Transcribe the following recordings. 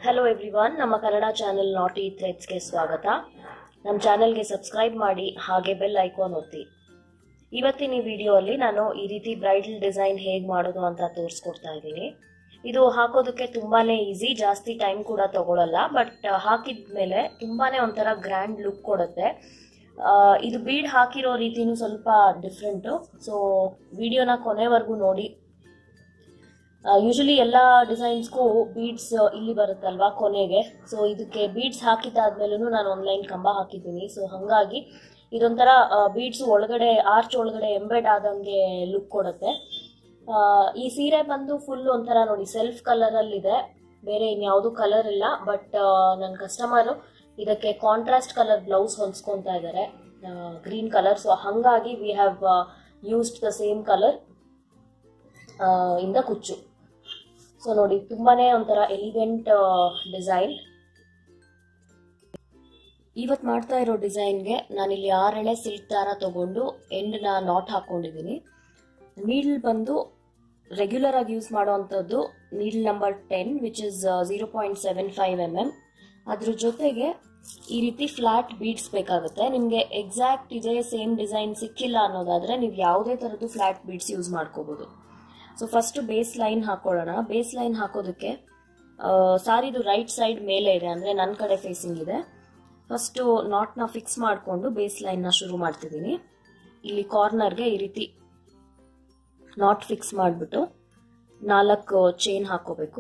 Hello everyone ನಮ್ಮ Kannada channel ನಾಟಿ ಥ್ರೆಡ್ಸ್ಗೆ ಸ್ವಾಗತ ನಮ್ಮ ಚಾನೆಲ್ಗೆ ಸಬ್ಸ್ಕ್ರೈಬ್ ಮಾಡಿ ಹಾಗೆ ಬೆಲ್ ಐಕಾನ್ ಒತ್ತಿ ಇವತ್ತಿನ ಈ ವಿಡಿಯೋಲ್ಲಿ ನಾನು ಈ ರೀತಿ ಬ್ರೈಡಲ್ ಡಿಸೈನ್ ಹೇಗೆ ಮಾಡೋದು ಅಂತ ತೋರಿಸ್ಕೊಡ್ತಾ ಇದ್ದೀನಿ ಇದು ಹಾಕೋದಕ್ಕೆ ತುಂಬಾನೇ ಈಸಿ ಜಾಸ್ತಿ ಟೈಮ್ ಕೂಡ ತಗೊಳಲ್ಲ ಬಟ್ ಹಾಕಿದ ಮೇಲೆ ತುಂಬಾನೇ ಒಂಥರ ಗ್ರ್ಯಾಂಡ್ ಲುಕ್ ಕೊಡುತ್ತೆ ಆ, ಇದು ಬೀಡ್ ಹಾಕಿರೋ ರೀತಿನೂ ಸ್ವಲ್ಪ ಡಿಫ್ರೆಂಟು ಸೊ ವಿಡಿಯೋನ ಕೊನೆವರೆಗೂ ನೋಡಿ ಯೂಶಲಿ ಎಲ್ಲ ಡಿಸೈನ್ಸ್ಗೂ ಬೀಡ್ಸ್ ಇಲ್ಲಿ ಬರುತ್ತಲ್ವಾ ಕೊನೆಗೆ ಸೊ ಇದಕ್ಕೆ ಬೀಡ್ಸ್ ಹಾಕಿದ್ದಾದ್ಮೇಲೂ ನಾನು ಆನ್ಲೈನ್ ಕಂಬ ಹಾಕಿದ್ದೀನಿ ಸೊ ಹಾಗಾಗಿ ಇದೊಂಥರ ಬೀಡ್ಸ್ ಒಳಗಡೆ ಆರ್ಚ್ ಒಳಗಡೆ ಎಂಬೆಡ್ ಆದಂಗೆ ಲುಕ್ ಕೊಡುತ್ತೆ ಆ, ಈ ಸೀರೆ ಬಂದು ಫುಲ್ ಒಂಥರ ನೋಡಿ ಸೆಲ್ಫ್ ಕಲರ್ ಅಲ್ಲಿ ಇದೆ ಬೇರೆ ಇನ್ಯಾವುದು ಕಲರ್ ಇಲ್ಲ ಬಟ್ ನನ್ನ ಕಸ್ಟಮರ್ ಇದಕ್ಕೆ ಕಾಂಟ್ರಾಸ್ಟ್ ಕಲರ್ ಬ್ಲೌಸ್ ಹೊಲ್ಸ್ಕೊಂತಾ ಇದ್ದಾರೆ ಗ್ರೀನ್ ಕಲರ್ ಸೊ ಹಾಗಾಗಿ we have used the same colour ಇಂದ ಕುಚ್ಚು ಸೊ ನೋಡಿ ತುಂಬಾನೇ ಒಂಥರ ಎಲಿಗೆಂಟ್ ಡಿಸೈನ್ ಇವತ್ತು ಮಾಡ್ತಾ ಇರೋ ಡಿಸೈನ್ಗೆ ನಾನಿಲ್ಲಿ ಆರೆಳೆ ಸಿಲ್ಕ್ ದಾರ ತಗೊಂಡು ಎಂಡ್ನ ನಾಟ್ ಹಾಕೊಂಡಿದ್ದೀನಿ ನೀಡಲ್ ಬಂದು ರೆಗ್ಯುಲರ್ ಆಗಿ ಯೂಸ್ ಮಾಡುವಂಥದ್ದು needle number ten which is zero point seven five M M ಅದ್ರ ಜೊತೆಗೆ ಈ ರೀತಿ ಫ್ಲಾಟ್ ಬೀಡ್ಸ್ ಬೇಕಾಗುತ್ತೆ ನಿಮಗೆ ಎಕ್ಸಾಕ್ಟ್ ಇದೇ ಸೇಮ್ ಡಿಸೈನ್ ಸಿಕ್ಕಿಲ್ಲ ಅನ್ನೋದಾದ್ರೆ ನೀವು ಯಾವುದೇ ಥರದ್ದು ಫ್ಲಾಟ್ ಬೀಡ್ಸ್ ಯೂಸ್ ಮಾಡ್ಕೋಬಹುದು ಸೊ ಫಸ್ಟ್ ಬೇಸ್ ಲೈನ್ ಹಾಕೊಳ್ಳೋಣ ಬೇಸ್ ಲೈನ್ ಹಾಕೋದಕ್ಕೆ ಆ, ಸಾರಿದು ರೈಟ್ ಸೈಡ್ ಮೇಲೆ ಇದೆ ಅಂದ್ರೆ ನನ್ನ ಕಡೆ ಫೇಸಿಂಗ್ ಇದೆ ಫಸ್ಟ್ ನಾಟ್ನ ಫಿಕ್ಸ್ ಮಾಡಿಕೊಂಡು ಬೇಸ್ ಲೈನ್ನ ಶುರು ಮಾಡ್ತಿದ್ದೀನಿ ಇಲ್ಲಿ ಕಾರ್ನರ್ಗೆ ಈ ರೀತಿ ನಾಟ್ ಫಿಕ್ಸ್ ಮಾಡಿಬಿಟ್ಟು ನಾಲ್ಕು ಚೈನ್ ಹಾಕೋಬೇಕು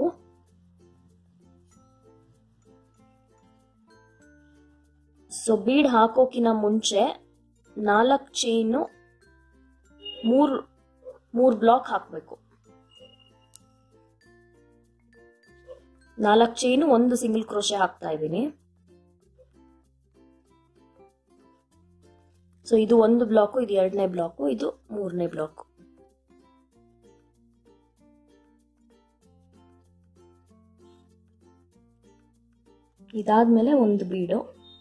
ಸೊ ಬೀಡ್ ಹಾಕೋಕಿನ ಮುಂಚೆ ನಾಲ್ಕು ಚೈನು ಮೂರು ಮೂರು ಬ್ಲಾಕ್ ಹಾಕಬೇಕು ನಾಲ್ಕು ಚೈನು ಒಂದು ಸಿಂಗಲ್ ಕ್ರೋಶೆ ಹಾಕ್ತಾ ಇದ್ದೀನಿ ಸೊ ಇದು ಒಂದು ಬ್ಲಾಕು ಇದು ಎರಡನೇ ಬ್ಲಾಕು ಇದು ಮೂರನೇ ಬ್ಲಾಕು ಇದಾದ್ಮೇಲೆ ಒಂದು ಬೀಡು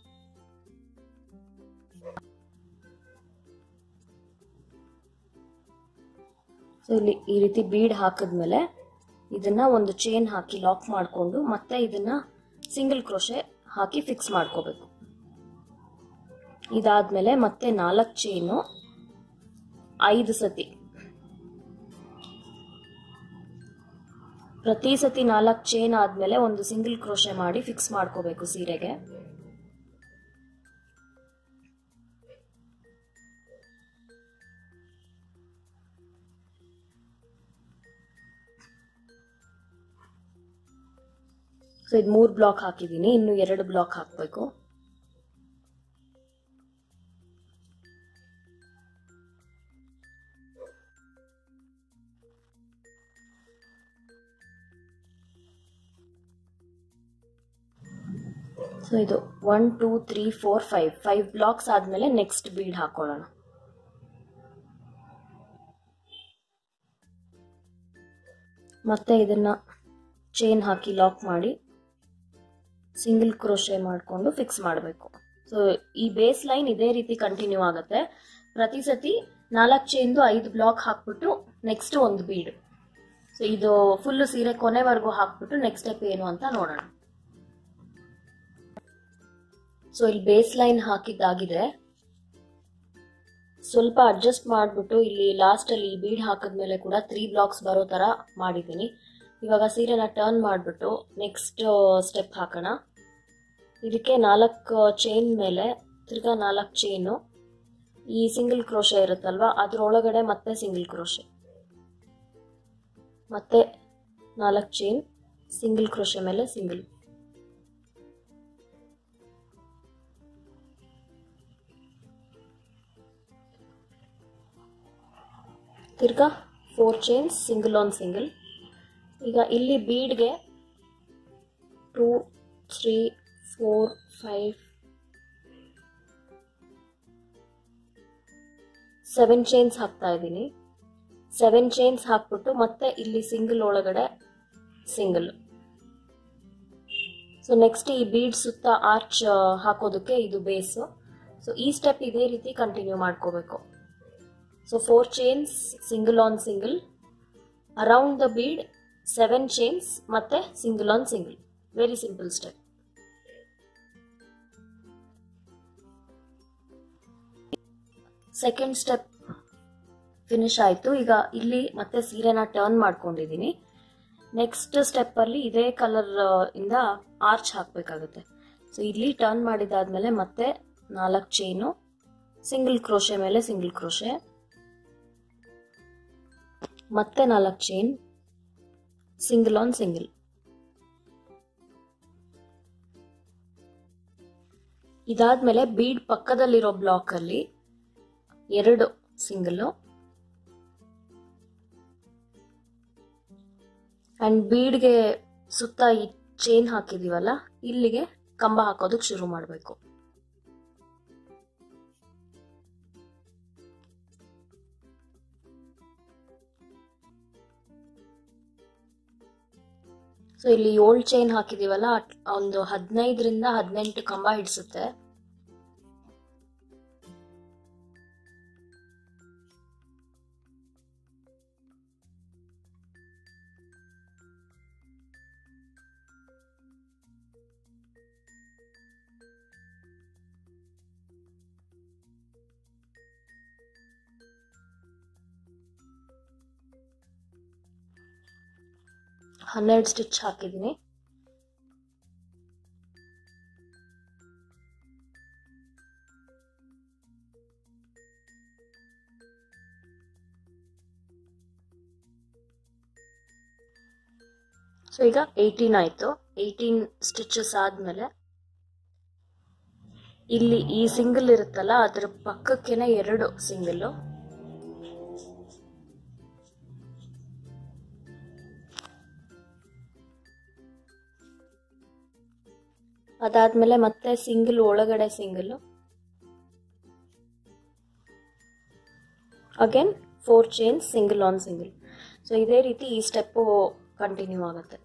ಸೊ ಇಲ್ಲಿ ಈ ರೀತಿ ಬೀಡ್ ಹಾಕಿದ್ಮೇಲೆ ಇದನ್ನ ಒಂದು ಚೈನ್ ಹಾಕಿ ಲಾಕ್ ಮಾಡಿಕೊಂಡು ಮತ್ತೆ ಇದನ್ನ ಸಿಂಗಲ್ ಕ್ರೋಶೆ ಹಾಕಿ ಫಿಕ್ಸ್ ಮಾಡ್ಕೋಬೇಕು ಇದಾದ್ಮೇಲೆ ಮತ್ತೆ ನಾಲ್ಕು ಚೈನು ಐದು ಸತಿ ಪ್ರತಿ ಸತಿ ನಾಲ್ಕು ಚೈನ್ ಆದ್ಮೇಲೆ ಒಂದು ಸಿಂಗಲ್ ಕ್ರೋಶೆ ಮಾಡಿ ಫಿಕ್ಸ್ ಮಾಡ್ಕೋಬೇಕು ಸೀರೆಗೆ ಸೊ ಇದು ಮೂರು ಬ್ಲಾಕ್ ಹಾಕಿದ್ದೀನಿ ಇನ್ನು ಎರಡು ಬ್ಲಾಕ್ ಹಾಕಬೇಕು ಸೊ ಇದು one two three four five five blocks ಆದ್ಮೇಲೆ ನೆಕ್ಸ್ಟ್ ಬೀಡ್ ಹಾಕೊಳ್ಳೋಣ ಮತ್ತೆ ಇದನ್ನ ಚೈನ್ ಹಾಕಿ ಲಾಕ್ ಮಾಡಿ ಸಿಂಗಲ್ ಕ್ರೋಶೆ ಮಾಡಿಕೊಂಡು ಫಿಕ್ಸ್ ಮಾಡಬೇಕು ಸೊ ಈ ಬೇಸ್ ಲೈನ್ ಇದೇ ರೀತಿ ಕಂಟಿನ್ಯೂ ಆಗುತ್ತೆ ಪ್ರತಿ ಸತಿ ನಾಲ್ಕು ಚೈನ್ದು ಐದು ಬ್ಲಾಕ್ ಹಾಕ್ಬಿಟ್ಟು ನೆಕ್ಸ್ಟ್ ಒಂದು ಬೀಡ್ ಸೊ ಇದು ಫುಲ್ ಸೀರೆ ಕೊನೆವರೆಗೂ ಹಾಕ್ಬಿಟ್ಟು ನೆಕ್ಸ್ಟ್ ಸ್ಟೆಪ್ ಏನು ಅಂತ ನೋಡೋಣ ಸೊ ಇಲ್ಲಿ ಬೇಸ್ ಲೈನ್ ಹಾಕಿದ್ದಾಗಿದೆ ಸ್ವಲ್ಪ ಅಡ್ಜಸ್ಟ್ ಮಾಡಿಬಿಟ್ಟು ಇಲ್ಲಿ ಲಾಸ್ಟ್ ಅಲ್ಲಿ ಬೀಡ್ ಹಾಕಿದ್ಮೇಲೆ ಕೂಡ ತ್ರೀ ಬ್ಲಾಕ್ಸ್ ಬರೋ ತರ ಮಾಡಿದ್ದೀನಿ ಇವಾಗ ಸೀರೆನ ಟರ್ನ್ ಮಾಡಿಬಿಟ್ಟು ನೆಕ್ಸ್ಟ್ ಸ್ಟೆಪ್ ಹಾಕೋಣ ಇದಕ್ಕೆ ನಾಲ್ಕು ಚೈನ್ ಮೇಲೆ ತಿರ್ಗಾ ನಾಲ್ಕು ಚೈನು ಈ ಸಿಂಗಲ್ ಕ್ರೋಶೆ ಇರುತ್ತಲ್ವಾ ಅದ್ರೊಳಗಡೆ ಮತ್ತೆ ಸಿಂಗಲ್ ಕ್ರೋಶೆ ಮತ್ತೆ ನಾಲ್ಕು ಚೈನ್ ಸಿಂಗಲ್ ಕ್ರೋಶೆ ಮೇಲೆ ಸಿಂಗಲ್ ತಿರ್ಗಾ four chains single on single ಈಗ ಇಲ್ಲಿ ಬೀಡ್ಗೆ two three four five seven chains ಹಾಕ್ತಾ ಇದ್ದೀನಿ ಸೆವೆನ್ ಚೈನ್ಸ್ ಹಾಕ್ಬಿಟ್ಟು ಮತ್ತೆ ಇಲ್ಲಿ ಸಿಂಗಲ್ ಒಳಗಡೆ ಸಿಂಗಲ್ ಸೊ ನೆಕ್ಸ್ಟ್ ಈ ಬೀಡ್ ಸುತ್ತ ಆರ್ಚ್ ಹಾಕೋದಕ್ಕೆ ಇದು ಬೇಸು ಸೊ ಈ ಸ್ಟೆಪ್ ಇದೇ ರೀತಿ ಕಂಟಿನ್ಯೂ ಮಾಡ್ಕೋಬೇಕು so four chains single on single around the bead seven chains ಮತ್ತೆ single on single very simple step second step finish ಆಯಿತು ಈಗ ಇಲ್ಲಿ ಮತ್ತೆ ಸೀರೆನ ಟರ್ನ್ ಮಾಡ್ಕೊಂಡಿದ್ದೀನಿ ನೆಕ್ಸ್ಟ್ ಸ್ಟೆಪ್ ಅಲ್ಲಿ ಇದೇ ಕಲರ್ ಇಂದ ಆರ್ಚ್ ಹಾಕಬೇಕಾಗುತ್ತೆ ಸೊ ಇಲ್ಲಿ ಟರ್ನ್ ಮಾಡಿದಾದ್ಮೇಲೆ ಮತ್ತೆ ನಾಲ್ಕು ಚೈನು ಸಿಂಗಲ್ ಕ್ರೋಶೆ ಮೇಲೆ ಸಿಂಗಲ್ ಕ್ರೋಶೆ ಮತ್ತೆ ನಾಲ್ಕು ಚೈನ್ ಸಿಂಗಲ್ ಆನ್ ಸಿಂಗಲ್ ಇದಾದ್ಮೇಲೆ ಬೀಡ್ ಪಕ್ಕದಲ್ಲಿರೋ ಬ್ಲಾಕ್ ಅಲ್ಲಿ ಎರಡು ಸಿಂಗಲ್ ಅಂಡ್ ಬೀಡ್ಗೆ ಸುತ್ತ ಈ ಚೈನ್ ಹಾಕಿದೀವಲ್ಲ ಇಲ್ಲಿಗೆ ಕಂಬ ಹಾಕೋದಕ್ಕೆ ಶುರು ಮಾಡಬೇಕು ಸೊ ಇಲ್ಲಿ ಏಳು ಚೈನ್ ಹಾಕಿದೀವಲ್ಲ ಅಟ್- ಒಂದು ಹದಿನೈದರಿಂದ ಹದಿನೆಂಟು ಕಂಬ ಹಿಡಿಸುತ್ತೆ ಹನ್ನೆರಡು ಸ್ಟಿಚ್ ಹಾಕಿದ್ದೀನಿ ಸೊ ಈಗ ಏಯ್ಟೀನ್ ಆಯ್ತು ಏಯ್ಟೀನ್ ಸ್ಟಿಚಸ್ ಆದ್ಮೇಲೆ ಇಲ್ಲಿ ಈ ಸಿಂಗಲ್ ಇರುತ್ತಲ್ಲ ಅದ್ರ ಪಕ್ಕಕ್ಕೆನೆ ಎರಡು ಸಿಂಗಲ್ ಅದಾದ್ಮೇಲೆ ಮತ್ತೆ ಸಿಂಗಲ್ ಒಳಗಡೆ single again four chains single on single so ಇದೇ ರೀತಿ ಈ ಸ್ಟೆಪ್ಪು ಕಂಟಿನ್ಯೂ ಆಗುತ್ತೆ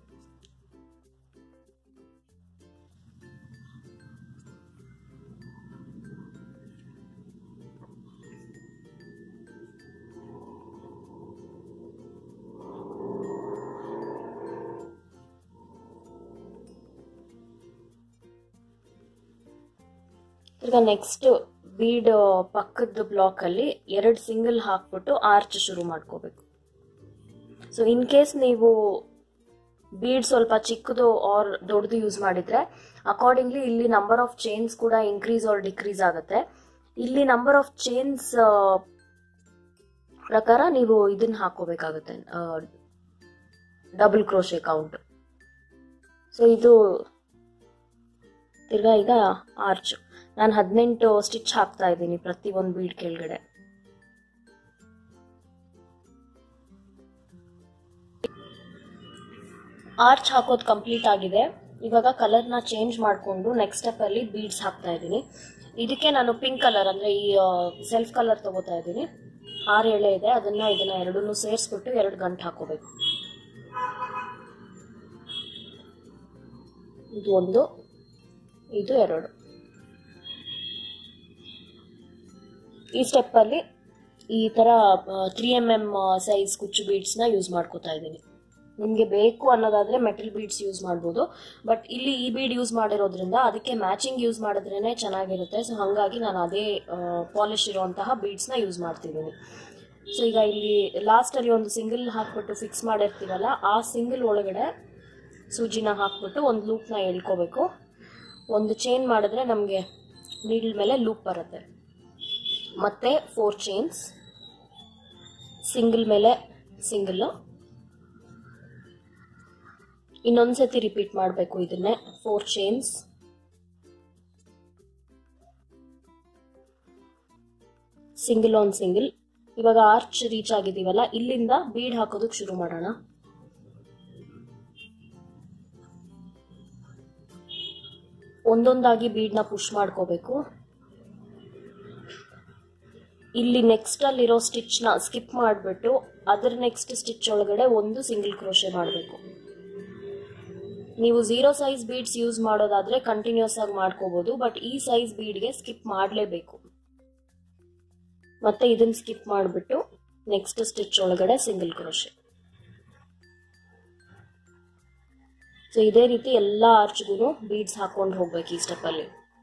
ಈಗ ನೆಕ್ಸ್ಟ್ ಬೀಡ್ ಪಕ್ಕದ ಬ್ಲಾಕ್ ಅಲ್ಲಿ ಎರಡು ಸಿಂಗಲ್ ಹಾಕ್ಬಿಟ್ಟು ಆರ್ಚ್ ಶುರು ಮಾಡ್ಕೋಬೇಕು ಸೊ ಇನ್ ಕೇಸ್ ನೀವು ಬೀಡ್ ಸ್ವಲ್ಪ ಚಿಕ್ಕದು ಆರ್ ದೊಡ್ಡದು ಯೂಸ್ ಮಾಡಿದ್ರೆ ಅಕಾರ್ಡಿಂಗ್ಲಿ ಇಲ್ಲಿ ನಂಬರ್ ಆಫ್ ಚೈನ್ಸ್ ಕೂಡ ಇನ್ಕ್ರೀಸ್ ಆರ್ ಡಿಕ್ರೀಸ್ ಆಗುತ್ತೆ ಇಲ್ಲಿ ನಂಬರ್ ಆಫ್ ಚೈನ್ಸ್ ಪ್ರಕಾರ ನೀವು ಇದನ್ನ ಹಾಕೋಬೇಕಾಗುತ್ತೆ ಡಬಲ್ ಕ್ರೋಶೆ ಕೌಂಟ್ ಸೊ ಇದು ತಿರ್ಗಾ ಈಗ ಆರ್ಚ್ ನಾನು ಹದಿನೆಂಟು ಸ್ಟಿಚ್ ಹಾಕ್ತಾ ಇದ್ದೀನಿ ಪ್ರತಿ ಒಂದು ಬೀಡ್ ಕೆಳಗಡೆ ಆರ್ಚ್ ಹಾಕೋದು ಕಂಪ್ಲೀಟ್ ಆಗಿದೆ ಇವಾಗ ಕಲರ್ನ ಚೇಂಜ್ ಮಾಡಿಕೊಂಡು ನೆಕ್ಸ್ಟ್ ಸ್ಟೆಪ್ ಅಲ್ಲಿ ಬೀಡ್ಸ್ ಹಾಕ್ತಾ ಇದ್ದೀನಿ ಇದಕ್ಕೆ ನಾನು ಪಿಂಕ್ ಕಲರ್ ಅಂದ್ರೆ ಈ ಸೆಲ್ಫ್ ಕಲರ್ ತಗೋತಾ ಇದ್ದೀನಿ ಆರು ಎಳೆ ಇದೆ ಅದನ್ನ ಇದನ್ನ ಎರಡನ್ನೂ ಸೇರಿಸ್ಬಿಟ್ಟು ಎರಡು ಗಂಟು ಹಾಕೋಬೇಕು ಇದು ಒಂದು ಇದು ಎರಡು ಈ ಸ್ಟೆಪ್ ಅಲ್ಲಿ ಈ ತರ ತ್ರೀ ಎಮ್ ಎಮ್ ಸೈಜ್ ಕುಚ್ಚು ಬೀಡ್ಸ್ ನ ಯೂಸ್ ಮಾಡ್ಕೋತಾ ಇದ್ದೀನಿ ನಿಮ್ಗೆ ಬೇಕು ಅನ್ನೋದಾದ್ರೆ ಮೆಟಲ್ ಬೀಡ್ಸ್ ಯೂಸ್ ಮಾಡ್ಬೋದು ಬಟ್ ಇಲ್ಲಿ ಈ ಬೀಡ್ ಯೂಸ್ ಮಾಡಿರೋದ್ರಿಂದ ಅದಕ್ಕೆ ಮ್ಯಾಚಿಂಗ್ ಯೂಸ್ ಮಾಡಿದ್ರೇನೆ ಚೆನ್ನಾಗಿರುತ್ತೆ ಸೊ ಹಾಗಾಗಿ ನಾನು ಅದೇ ಪಾಲಿಶ್ ಇರುವಂತಹ ಬೀಡ್ಸ್ ನ ಯೂಸ್ ಮಾಡ್ತಿದ್ದೀನಿ ಸೊ ಈಗ ಇಲ್ಲಿ ಲಾಸ್ಟ್ ಅಲ್ಲಿ ಒಂದು ಸಿಂಗಲ್ ಹಾಕ್ಬಿಟ್ಟು ಫಿಕ್ಸ್ ಮಾಡಿರ್ತೀವಲ್ಲ ಆ ಸಿಂಗಲ್ ಒಳಗಡೆ ಸೂಜಿನ ಹಾಕ್ಬಿಟ್ಟು ಒಂದು ಲೂಪ್ನ ಎಳ್ಕೋಬೇಕು ಒಂದು ಚೈನ್ ಮಾಡಿದ್ರೆ ನಮಗೆ ನೀಡ್ಲ್ ಮೇಲೆ ಲೂಪ್ ಬರುತ್ತೆ ಮತ್ತೆ ಫೋರ್ ಚೈನ್ಸ್ ಸಿಂಗಲ್ ಮೇಲೆ ಸಿಂಗಲ್ಲು ಇನ್ನೊಂದ್ಸತಿ ರಿಪೀಟ್ ಮಾಡಬೇಕು ಇದನ್ನೇ four chains single on single ಇವಾಗ ಆರ್ಚ್ ರೀಚ್ ಆಗಿದೀವಲ್ಲ ಇಲ್ಲಿಂದ ಬೀಡ್ ಹಾಕೋದಕ್ಕೆ ಶುರು ಮಾಡೋಣ ಒಂದೊಂದಾಗಿ ಬೀಡ್ನ ಪುಷ್ ಮಾಡ್ಕೋಬೇಕು ಇಲ್ಲಿ ನೆಕ್ಸ್ಟ್ ಅಲ್ಲಿರೋ ಸ್ಟಿಚ್ನ ಸ್ಕಿಪ್ ಮಾಡಿಬಿಟ್ಟು ಅದರ ನೆಕ್ಸ್ಟ್ ಸ್ಟಿಚ್ ಒಳಗಡೆ ಒಂದು ಸಿಂಗಲ್ ಕ್ರೋಶೆ ಮಾಡಬೇಕು ನೀವು ಝೀರೋ ಸೈಜ್ ಬೀಡ್ಸ್ ಯೂಸ್ ಮಾಡೋದಾದ್ರೆ ಕಂಟಿನ್ಯೂಸ್ ಆಗಿ ಮಾಡ್ಕೋಬಹುದು ಬಟ್ ಈ ಸೈಜ್ ಬೀಡ್ಗೆ ಸ್ಕಿಪ್ ಮಾಡಲೇಬೇಕು ಮತ್ತೆ ಇದನ್ನ ಸ್ಕಿಪ್ ಮಾಡಿಬಿಟ್ಟು ನೆಕ್ಸ್ಟ್ ಸ್ಟಿಚ್ ಒಳಗಡೆ ಸಿಂಗಲ್ ಕ್ರೋಶೆ ಸೊ ಸೊ ಇದೇ ರೀತಿ ಎಲ್ಲ ಆರ್ಚ್ಗೂ ಬೀಡ್ಸ್ ಹಾಕೊಂಡು ಹೋಗ್ಬೇಕು ಈ ಸ್ಟೆಪ್ಪಲ್ಲಿ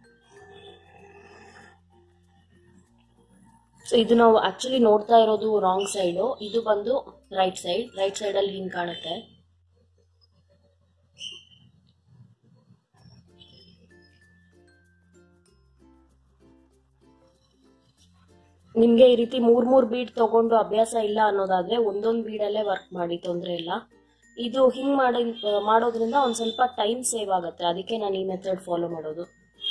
ಸೊ ಇದು ನಾವು ಆಕ್ಚುಲಿ ನೋಡ್ತಾ ಇರೋದು ರಾಂಗ್ ಸೈಡು ಇದು ಬಂದು ರೈಟ್ ಸೈಡ್ ರೈಟ್ ಸೈಡಲ್ಲಿ ಹಿಂಗೆ ಕಾಣುತ್ತೆ ನಿಮ್ಗೆ ಈ ರೀತಿ ಮೂರ್ ಮೂರ್ ಬೀಡ್ ತಗೊಂಡು ಅಭ್ಯಾಸ ಇಲ್ಲ ಅನ್ನೋದಾದ್ರೆ ಒಂದೊಂದ್ ಬೀಡಲ್ಲೇ ವರ್ಕ್ ಮಾಡಿ ತೊಂದ್ರೆ ಇಲ್ಲ ಇದು ಹಿಂಗ್ ಮಾಡಿ ಮಾಡೋದ್ರಿಂದ ಒಂದ್ ಸ್ವಲ್ಪ ಟೈಮ್ ಸೇವ್ ಆಗುತ್ತೆ ಅದಕ್ಕೆ ನಾನು ಈ ಮೆಥಡ್ ಫಾಲೋ ಮಾಡೋದು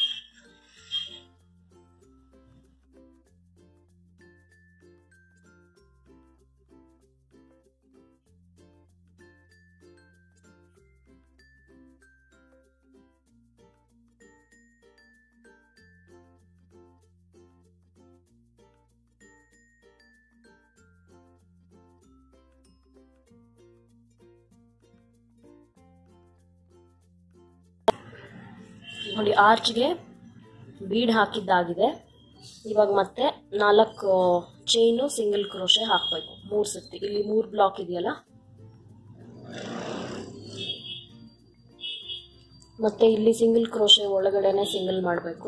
ನೋಡಿ ಆರ್ಚ್ಗೆ ಬೀಡ್ ಹಾಕಿದ್ದಾಗಿದೆ ಇವಾಗ ಮತ್ತೆ ನಾಲ್ಕು ಚೈನು ಸಿಂಗಲ್ ಕ್ರೋಶೆ ಹಾಕಬೇಕು ಮೂರು ಸತಿ ಇಲ್ಲಿ ಮೂರು ಬ್ಲಾಕ್ ಇದೆಯಲ್ಲ ಮತ್ತೆ ಇಲ್ಲಿ ಸಿಂಗಲ್ ಕ್ರೋಶೆ ಒಳಗಡೆನೆ ಸಿಂಗಲ್ ಮಾಡಬೇಕು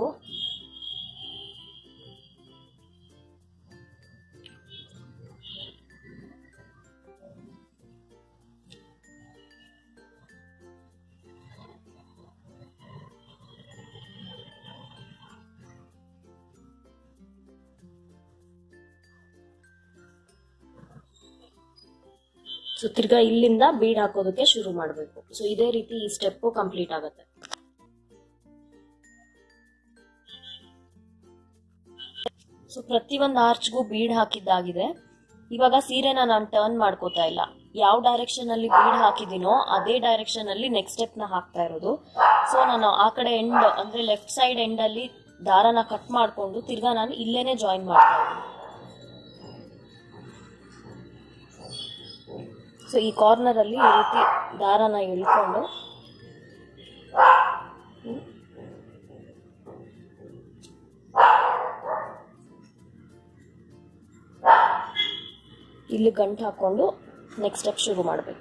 ಸೊ ತಿರ್ಗಾ ಇಲ್ಲಿಂದ ಬೀಡ್ ಹಾಕೋದಕ್ಕೆ ಶುರು ಮಾಡಬೇಕು ಸೊ ಇದೇ ರೀತಿ ಈ ಸ್ಟೆಪ್ ಕಂಪ್ಲೀಟ್ ಆಗುತ್ತೆ ಸೊ ಪ್ರತಿಯೊಂದು ಆರ್ಚ್ಗೂ ಬೀಡ್ ಹಾಕಿದ್ದಾಗಿದೆ ಇವಾಗ ಸೀರೆನ ನಾನು ಟರ್ನ್ ಮಾಡ್ಕೋತಾ ಇಲ್ಲ ಯಾವ ಡೈರೆಕ್ಷನ್ ಅಲ್ಲಿ ಬೀಡ್ ಹಾಕಿದ್ದೀನೋ ಅದೇ ಡೈರೆಕ್ಷನ್ ಅಲ್ಲಿ ನೆಕ್ಸ್ಟ್ ಸ್ಟೆಪ್ ನ ಹಾಕ್ತಾ ಇರೋದು ಸೊ ನಾನು ಆ ಕಡೆ ಎಂಡ್ ಅಂದ್ರೆ ಲೆಫ್ಟ್ ಸೈಡ್ ಎಂಡ್ ಅಲ್ಲಿ ದಾರನ ಕಟ್ ಮಾಡ್ಕೊಂಡು ತಿರ್ಗಾ ನಾನು ಇಲ್ಲೇನೆ ಜಾಯಿನ್ ಮಾಡ್ತಾ ಇದ್ದೀನಿ ಸೊ ಈ ಕಾರ್ನರ್ ಅಲ್ಲಿ ಈ ರೀತಿ ದಾರನ ಎಳ್ಕೊಂಡು ಹ್ಮ್. ಇಲ್ಲಿ ಗಂಟು ಹಾಕೊಂಡು ನೆಕ್ಸ್ಟ್ ಸ್ಟೆಪ್ ಶುರು ಮಾಡಬೇಕು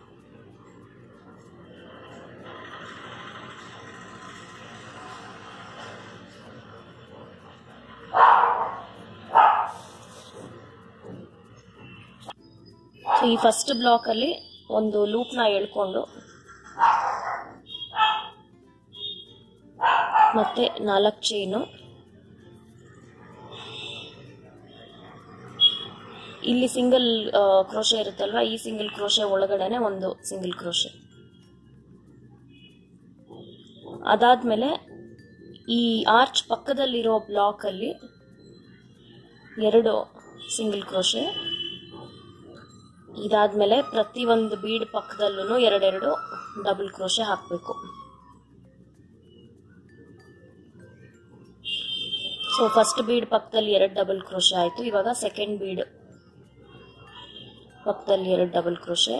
ಸೊ ಈ ಫಸ್ಟ್ ಬ್ಲಾಕ್ ಅಲ್ಲಿ ಒಂದು ಲೂಪ್ ನ ಎಳ್ಕೊಂಡು ಮತ್ತೆ ನಾಲ್ಕು ಚೈನು ಇಲ್ಲಿ ಸಿಂಗಲ್ ಕ್ರೋಶೆ ಇರುತ್ತಲ್ವಾ ಈ ಸಿಂಗಲ್ ಕ್ರೋಶೆ ಒಳಗಡೆನೆ ಒಂದು ಸಿಂಗಲ್ ಕ್ರೋಶೆ ಅದಾದ್ಮೇಲೆ ಈ ಆರ್ಚ್ ಪಕ್ಕದಲ್ಲಿರೋ ಬ್ಲಾಕ್ ಅಲ್ಲಿ ಎರಡು ಸಿಂಗಲ್ ಕ್ರೋಶೆ ಇದಾದ್ಮೇಲೆ ಪ್ರತಿ ಒಂದು ಬೀಡ್ ಪಕ್ಕದಲ್ಲೂ ಎರಡೆರಡು ಡಬಲ್ ಕ್ರೋಶೆ ಹಾಕಬೇಕು ಸೊ ಫಸ್ಟ್ ಬೀಡ್ ಪಕ್ಕದಲ್ಲಿ ಎರಡು ಡಬಲ್ ಕ್ರೋಶೆ ಆಯ್ತು ಇವಾಗ ಸೆಕೆಂಡ್ ಬೀಡ್ ಪಕ್ಕದಲ್ಲಿ ಎರಡು ಡಬಲ್ ಕ್ರೋಶೆ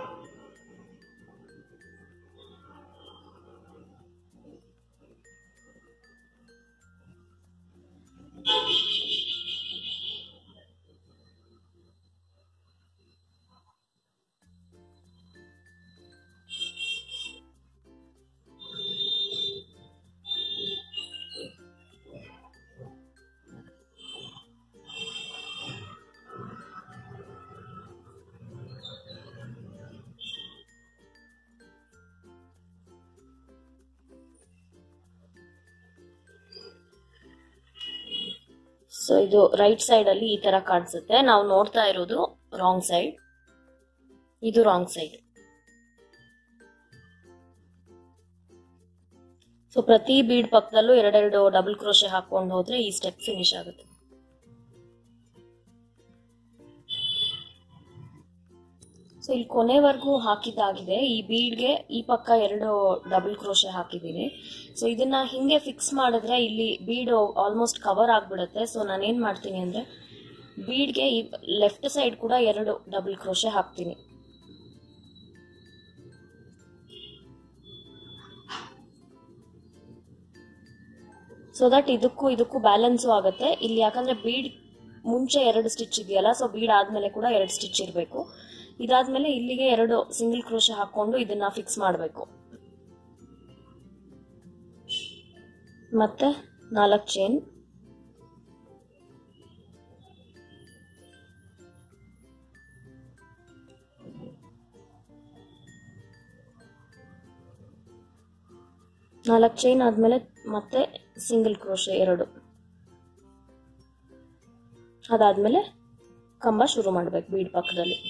ಸೊ ಇದು ರೈಟ್ ಸೈಡ್ ಅಲ್ಲಿ ಈ ತರ ಕಾಣಿಸುತ್ತೆ ನಾವು ನೋಡ್ತಾ ಇರೋದು ರಾಂಗ್ ಸೈಡ್ ಇದು ರಾಂಗ್ ಸೈಡ್ ಸೊ ಪ್ರತಿ ಬೀಡ್ ಪಕ್ಕದಲ್ಲೂ ಎರಡೆರಡು ಡಬಲ್ ಕ್ರೋಶೆ ಹಾಕೊಂಡು ಹೋದ್ರೆ ಈ ಸ್ಟೆಪ್ ಫಿನಿಶ್ ಆಗುತ್ತೆ ಸೊ ಇಲ್ಲಿ ಕೊನೆವರೆಗೂ ಹಾಕಿದ್ದಾಗಿದೆ ಈ ಬೀಡ್ಗೆ ಈ ಪಕ್ಕ ಎರಡು ಡಬಲ್ ಕ್ರೋಶೆ ಹಾಕಿದ್ದೀನಿ ಸೊ ಇದನ್ನ ಹಿಂಗೆ ಫಿಕ್ಸ್ ಮಾಡಿದ್ರೆ ಇಲ್ಲಿ ಬೀಡ್ ಆಲ್ಮೋಸ್ಟ್ ಕವರ್ ಆಗ್ಬಿಡುತ್ತೆ ಸೊ ನಾನೇನ್ ಮಾಡ್ತೀನಿ ಅಂದ್ರೆ ಬೀಡ್ಗೆ ಈ ಲೆಫ್ಟ್ ಸೈಡ್ ಕೂಡ ಎರಡು ಡಬಲ್ ಕ್ರೋಶೆ ಹಾಕ್ತೀನಿ ಸೊ ದಟ್ ಇದಕ್ಕೂ ಇದಕ್ಕೂ ಬ್ಯಾಲೆನ್ಸು ಆಗುತ್ತೆ ಇಲ್ಲಿ ಯಾಕಂದ್ರೆ ಬೀಡ್ ಮುಂಚೆ ಎರಡು ಸ್ಟಿಚ್ ಇದೆಯಲ್ಲ ಸೊ ಬೀಡ್ ಆದ್ಮೇಲೆ ಕೂಡ ಎರಡು ಸ್ಟಿಚ್ ಇರಬೇಕು ಇದಾದ್ಮೇಲೆ ಇಲ್ಲಿಗೆ ಎರಡು ಸಿಂಗಲ್ ಕ್ರೋಶ ಹಾಕೊಂಡು ಇದನ್ನ ಫಿಕ್ಸ್ ಮಾಡಬೇಕು ಮತ್ತೆ ನಾಲ್ಕು ಚೈನ್ ನಾಲ್ಕು ಚೈನ್ ಆದಮೇಲೆ ಮತ್ತೆ ಸಿಂಗಲ್ ಕ್ರೋಶೆ ಎರಡು ಅದಾದಮೇಲೆ ಕಂಬ ಶುರು ಮಾಡಬೇಕು ಬೀಡ್ ಪಕ್ಕದಲ್ಲಿ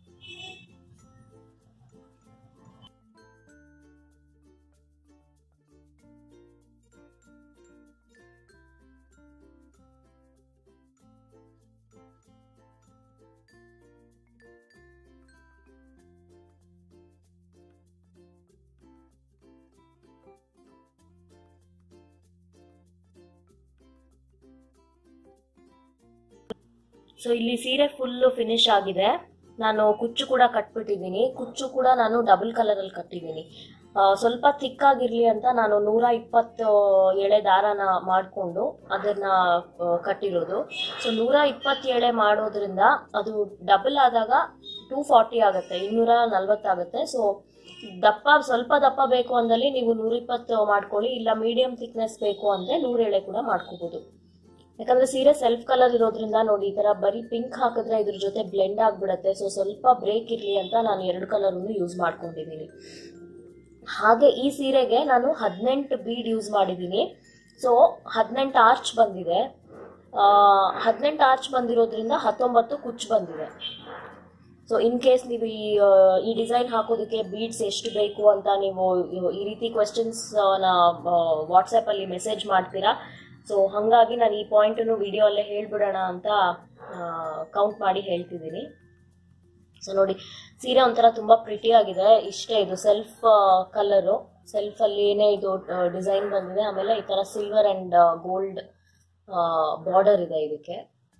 ಸೊ ಇಲ್ಲಿ ಸೀರೆ ಫುಲ್ ಫಿನಿಶ್ ಆಗಿದೆ ನಾನು ಕುಚ್ಚು ಕೂಡ ಕಟ್ಬಿಟ್ಟಿದ್ದೀನಿ ಕುಚ್ಚು ಕೂಡ ನಾನು ಡಬಲ್ ಕಲರ್ ಅಲ್ಲಿ ಕಟ್ಟಿದ್ದೀನಿ ಆ, ಸ್ವಲ್ಪ ಥಿಕ್ ಆಗಿರ್ಲಿ ಅಂತ ನಾನು ನೂರ ಇಪ್ಪತ್ತು ಎಳೆ ದಾರನ ಮಾಡಿಕೊಂಡು ಅದನ್ನ ಆ, ಕಟ್ಟಿರೋದು ಸೊ ನೂರ ಇಪ್ಪತ್ತು ಎಳೆ ಮಾಡೋದ್ರಿಂದ ಅದು ಡಬಲ್ ಆದಾಗ ಟೂ ಫಾರ್ಟಿ ಆಗುತ್ತೆ ಇನ್ನೂರ ನಲ್ವತ್ತಾಗುತ್ತೆ ಸೊ ದಪ್ಪ ಸ್ವಲ್ಪ ದಪ್ಪ ಬೇಕು ಅಂದಲ್ಲಿ ನೀವು ನೂರಿಪ್ಪತ್ತು ಮಾಡ್ಕೊಳ್ಳಿ ಇಲ್ಲ ಮೀಡಿಯಂ ಥಿಕ್ನೆಸ್ ಬೇಕು ಅಂದ್ರೆ ನೂರ ಎಳೆ ಕೂಡ ಮಾಡ್ಕೋಬಹುದು ಯಾಕಂದ್ರೆ ಸೀರೆ ಸೆಲ್ಫ್ ಕಲರ್ ಇರೋದ್ರಿಂದ ನೋಡಿ ಈ ತರ ಬರೀ ಪಿಂಕ್ ಹಾಕಿದ್ರೆ ಇದ್ರ ಜೊತೆ ಬ್ಲೆಂಡ್ ಆಗ್ಬಿಡತ್ತೆ ಸೊ ಸ್ವಲ್ಪ ಬ್ರೇಕ್ ಇರ್ಲಿ ಅಂತ ನಾನು ಎರಡು ಕಲರ್ ಯೂಸ್ ಮಾಡ್ಕೊಂಡಿದ್ದೀನಿ ಹಾಗೆ ಈ ಸೀರೆಗೆ ನಾನು ಹದಿನೆಂಟು ಬೀಡ್ ಯೂಸ್ ಮಾಡಿದ್ದೀನಿ ಸೊ ಹದಿನೆಂಟು ಆರ್ಚ್ ಬಂದಿದೆ ಹದಿನೆಂಟು ಆರ್ಚ್ ಬಂದಿರೋದ್ರಿಂದ ಹತ್ತೊಂಬತ್ತು ಕುಚ್ಚು ಬಂದಿದೆ ಸೊ ಇನ್ ಕೇಸ್ ನೀವು ಈ ಆ, ಈ ಡಿಸೈನ್ ಹಾಕೋದಕ್ಕೆ ಬೀಡ್ಸ್ ಎಷ್ಟು ಬೇಕು ಅಂತ ನೀವು ಇವ್- ಈ ರೀತಿ ಕ್ವೆಶನ್ಸ್ ನ ವಾಟ್ಸಪ್ ಅಲ್ಲಿ ಮೆಸೇಜ್ ಮಾಡ್ತೀರಾ ಸೊ ಹಾಗಾಗಿ ನಾನು ಈ ಪಾಯಿಂಟ್ ವಿಡಿಯೋ ಅಲ್ಲೇ ಹೇಳ್ಬಿಡೋಣ ಅಂತ ಕೌಂಟ್ ಮಾಡಿ ಹೇಳ್ತಿದ್ದೀನಿ ಸೊ ನೋಡಿ ಸೀರೆ ಒಂಥರ ತುಂಬಾ ಪ್ರಿಟಿ ಆಗಿದೆ ಇಷ್ಟೇ ಇದು ಸೆಲ್ಫ್ ಕಲರು ಸೆಲ್ಫ್ ಅಲ್ಲಿ ಏನೇ ಇದು ಡಿಸೈನ್ ಬಂದಿದೆ ಆಮೇಲೆ ಈ ತರ ಸಿಲ್ವರ್ ಅಂಡ್ ಗೋಲ್ಡ್ ಬಾರ್ಡರ್ ಇದೆ ಇದಕ್ಕೆ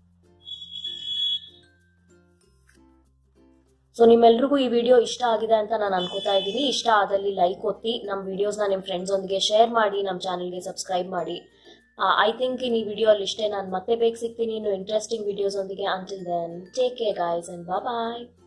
ಸೊ ನಿಮ್ಮೆಲ್ರಿಗೂ ಈ ವಿಡಿಯೋ ಇಷ್ಟ ಆಗಿದೆ ಅಂತ ನಾನು ಅನ್ಕೋತಾ ಇದ್ದೀನಿ ಇಷ್ಟ ಆದಲ್ಲಿ ಲೈಕ್ ಒತ್ತಿ ನಮ್ಮ ವಿಡಿಯೋಸ್ನ ನಿಮ್ಮ ಫ್ರೆಂಡ್ಸ್ ಒಂದಿಗೆ ಶೇರ್ ಮಾಡಿ ನಮ್ಮ ಚಾನಲ್ಗೆ ಸಬ್ಸ್ಕ್ರೈಬ್ ಮಾಡಿ ಐ ಥಿಂಕ್ ಇನ್ ಈ ವಿಡಿಯೋ ಅಲ್ಲಿ ಇಷ್ಟೇ ನಾನು ಮತ್ತೆ ಬೇಗ ಸಿಗ್ತೀನಿ ಇನ್ನು ಇಂಟ್ರೆಸ್ಟಿಂಗ್ ವಿಡಿಯೋಸ್ ಒಂದಿಗೆ until then take care guys and bye